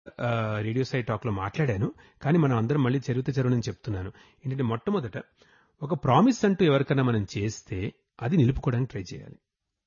radio side talk లో మాట్లాడాను కానీ మనం అందరం మళ్ళీ చరిత్ర చరవని చెప్తున్నాను ఏంటంటే మొట్టమొదట ఒక ప్రామిస్ అంటూ ఎవరికైనా మనం చేస్తే అది నిలుపుకోవడానికి ట్రై చేయాలి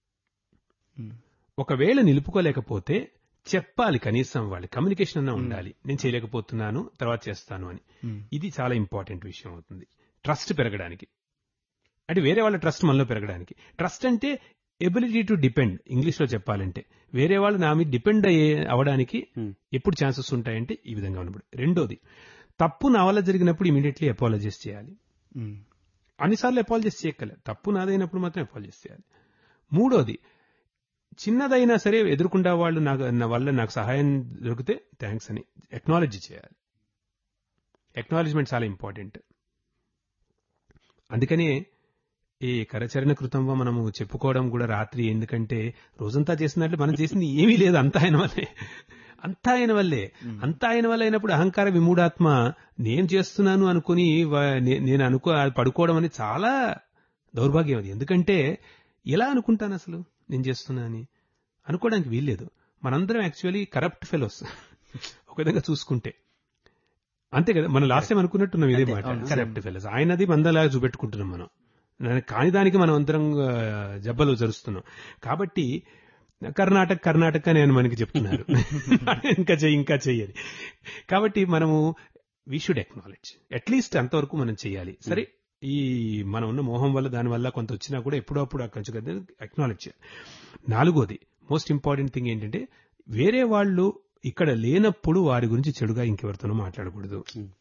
ఒకవేళ నిలుపుకోలేకపోతే చెప్పాలి కనీసం వాళ్ళు కమ్యూనికేషన్ అన్నా ఉండాలి నేను చేయలేకపోతున్నాను తర్వాత చేస్తాను అని ఇది చాలా ఇంపార్టెంట్ విషయం అవుతుంది ట్రస్ట్ పెరగడానికి అంటే వేరే వాళ్ళ ట్రస్ట్ మనలో పెరగడానికి ట్రస్ట్ అంటే ఎబిలిటీ టు డిపెండ్ ఇంగ్లీష్ లో చెప్పాలంటే వేరే వాళ్ళు నా మీద డిపెండ్ అయ్యే అవడానికి ఎప్పుడు ఛాన్సెస్ ఉంటాయంటే ఈ విధంగా ఉన్నప్పుడు రెండోది తప్పు నా వల్ల జరిగినప్పుడు ఇమీడియట్లీ అపాలజైజ్ చేయాలి అన్నిసార్లు అపాలజైజ్ చేయక్కలే తప్పు నాదైనప్పుడు మాత్రం అపాలజైజ్ చేయాలి మూడోది చిన్నదైనా సరే ఎదుర్కొండా వాళ్ళు నాకు నా వల్ల నాకు సహాయం దొరికితే థ్యాంక్స్ అని ఎక్నాలజీ చేయాలి ఎక్నాలజ్మెంట్ చాలా ఇంపార్టెంట్ అందుకనే ఈ కరచరణ కృతంలో మనము చెప్పుకోవడం కూడా రాత్రి ఎందుకంటే రోజంతా చేసినట్లు మనం చేసింది ఏమీ లేదు అంతా ఆయన వల్లే అంతా ఆయన వల్లే అంతా ఆయన వల్ల అయినప్పుడు అహంకార విమూఢాత్మ నేను చేస్తున్నాను అనుకుని నేను అనుకో పడుకోవడం అనేది చాలా దౌర్భాగ్యం అది ఎందుకంటే ఎలా అనుకుంటాను అసలు నేను చేస్తున్నా అని అనుకోవడానికి వీల్లేదు మనందరం యాక్చువల్లీ కరప్ట్ ఫెలోస్ ఒక విధంగా చూసుకుంటే అంతే కదా మన లాస్ట్ టైం అనుకున్నట్టున్నాం ఇదే మాట కరప్ట్ ఫెలోస్ ఆయనది మందలాగా చూపెట్టుకుంటున్నాం మనం కాని దానికి మనం అందరం జబ్బలు జరుస్తున్నాం కాబట్టి కర్ణాటక కర్ణాటక అని ఆయన మనకి చెప్తున్నారు ఇంకా చెయ్యి ఇంకా చెయ్యని కాబట్టి మనము వీ షుడ్ ఎక్నాలెడ్జ్ అట్లీస్ట్ అంతవరకు మనం చేయాలి సరే ఈ మనం ఉన్న మోహం వల్ల దాని వల్ల కొంత వచ్చినా కూడా ఎప్పుడో అప్పుడు కొంచెం ఎక్నాలెడ్జ్ చేయాలి నాలుగోది మోస్ట్ ఇంపార్టెంట్ థింగ్ ఏంటంటే వేరే వాళ్ళు ఇక్కడ లేనప్పుడు వారి గురించి చెడుగా ఇంకెవరితోనో మాట్లాడకూడదు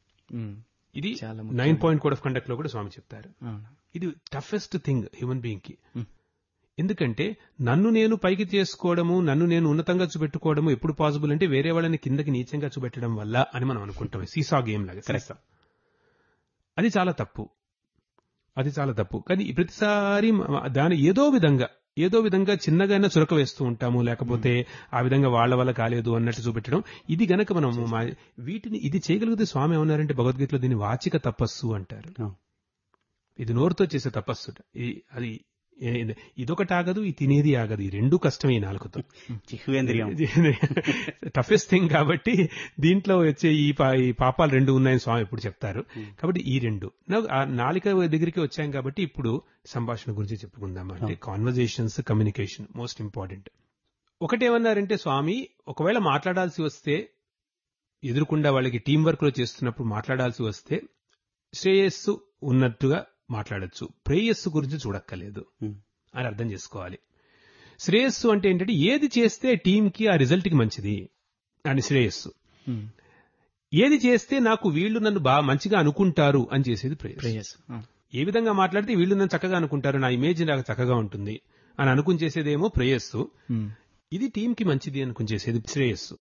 ఇది nine point code of conduct లో కూడా స్వామి చెప్తారు ఇది టఫెస్ట్ థింగ్ హ్యూమన్ బీయింగ్ కి ఎందుకంటే నన్ను నేను పైకి చేసుకోవడము నన్ను నేను ఉన్నతంగా చూపెట్టుకోవడము ఎప్పుడు పాసిబుల్ అంటే వేరే వాళ్ళని కిందకి నీచంగా చూపెట్టడం వల్ల అని మనం అనుకుంటాం సీసా గేమ్ లాగా సీసా అది చాలా తప్పు అది చాలా తప్పు కానీ ప్రతిసారి దాని ఏదో విధంగా ఏదో విధంగా చిన్నగా చురక వేస్తూ ఉంటాము లేకపోతే ఆ విధంగా వాళ్ళ వల్ల కాలేదు అన్నట్టు చూపెట్టడం ఇది గనక మనం వీటిని ఇది చేయగలిగితే స్వామి ఏమన్నారంటే భగవద్గీతలో దీన్ని వాచిక తపస్సు అంటారు ఇది నోరుతో చేసే తపస్సు అది ఇదొకటి ఆగదు ఈ తినేది ఆగదు ఈ రెండు కష్టమే ఈ నాలుగుతో టఫెస్ట్ థింగ్ కాబట్టి దీంట్లో వచ్చే ఈ పాపాలు రెండు ఉన్నాయని స్వామి ఎప్పుడు చెప్తారు కాబట్టి ఈ రెండు ఆ నాలిక దగ్గరికి వచ్చాం కాబట్టి ఇప్పుడు సంభాషణ గురించి చెప్పుకుందాం అంటే కాన్వర్జేషన్స్ కమ్యూనికేషన్ మోస్ట్ ఇంపార్టెంట్ ఒకటేమన్నారంటే స్వామి ఒకవేళ మాట్లాడాల్సి వస్తే ఎదురుకుండా వాళ్ళకి టీం వర్క్ లో చేస్తున్నప్పుడు మాట్లాడాల్సి వస్తే శ్రేయస్సు ఉన్నట్టుగా మాట్లాడచ్చు ప్రేయస్సు గురించి చూడక్కర్లేదు అని అర్థం చేసుకోవాలి శ్రేయస్సు అంటే ఏంటంటే ఏది చేస్తే టీంకి ఆ రిజల్ట్కి మంచిది అని శ్రేయస్సు ఏది చేస్తే నాకు వీళ్ళు నన్ను బాగా మంచిగా అనుకుంటారు అని చేసేది ప్రేయస్ ఏ విధంగా మాట్లాడితే వీళ్ళు నన్ను చక్కగా అనుకుంటారు నా ఇమేజ్ నాకు చక్కగా ఉంటుంది అని అనుకుని చేసేదేమో ప్రేయస్సు ఇది టీంకి మంచిది అనుకుని చేసేది శ్రేయస్సు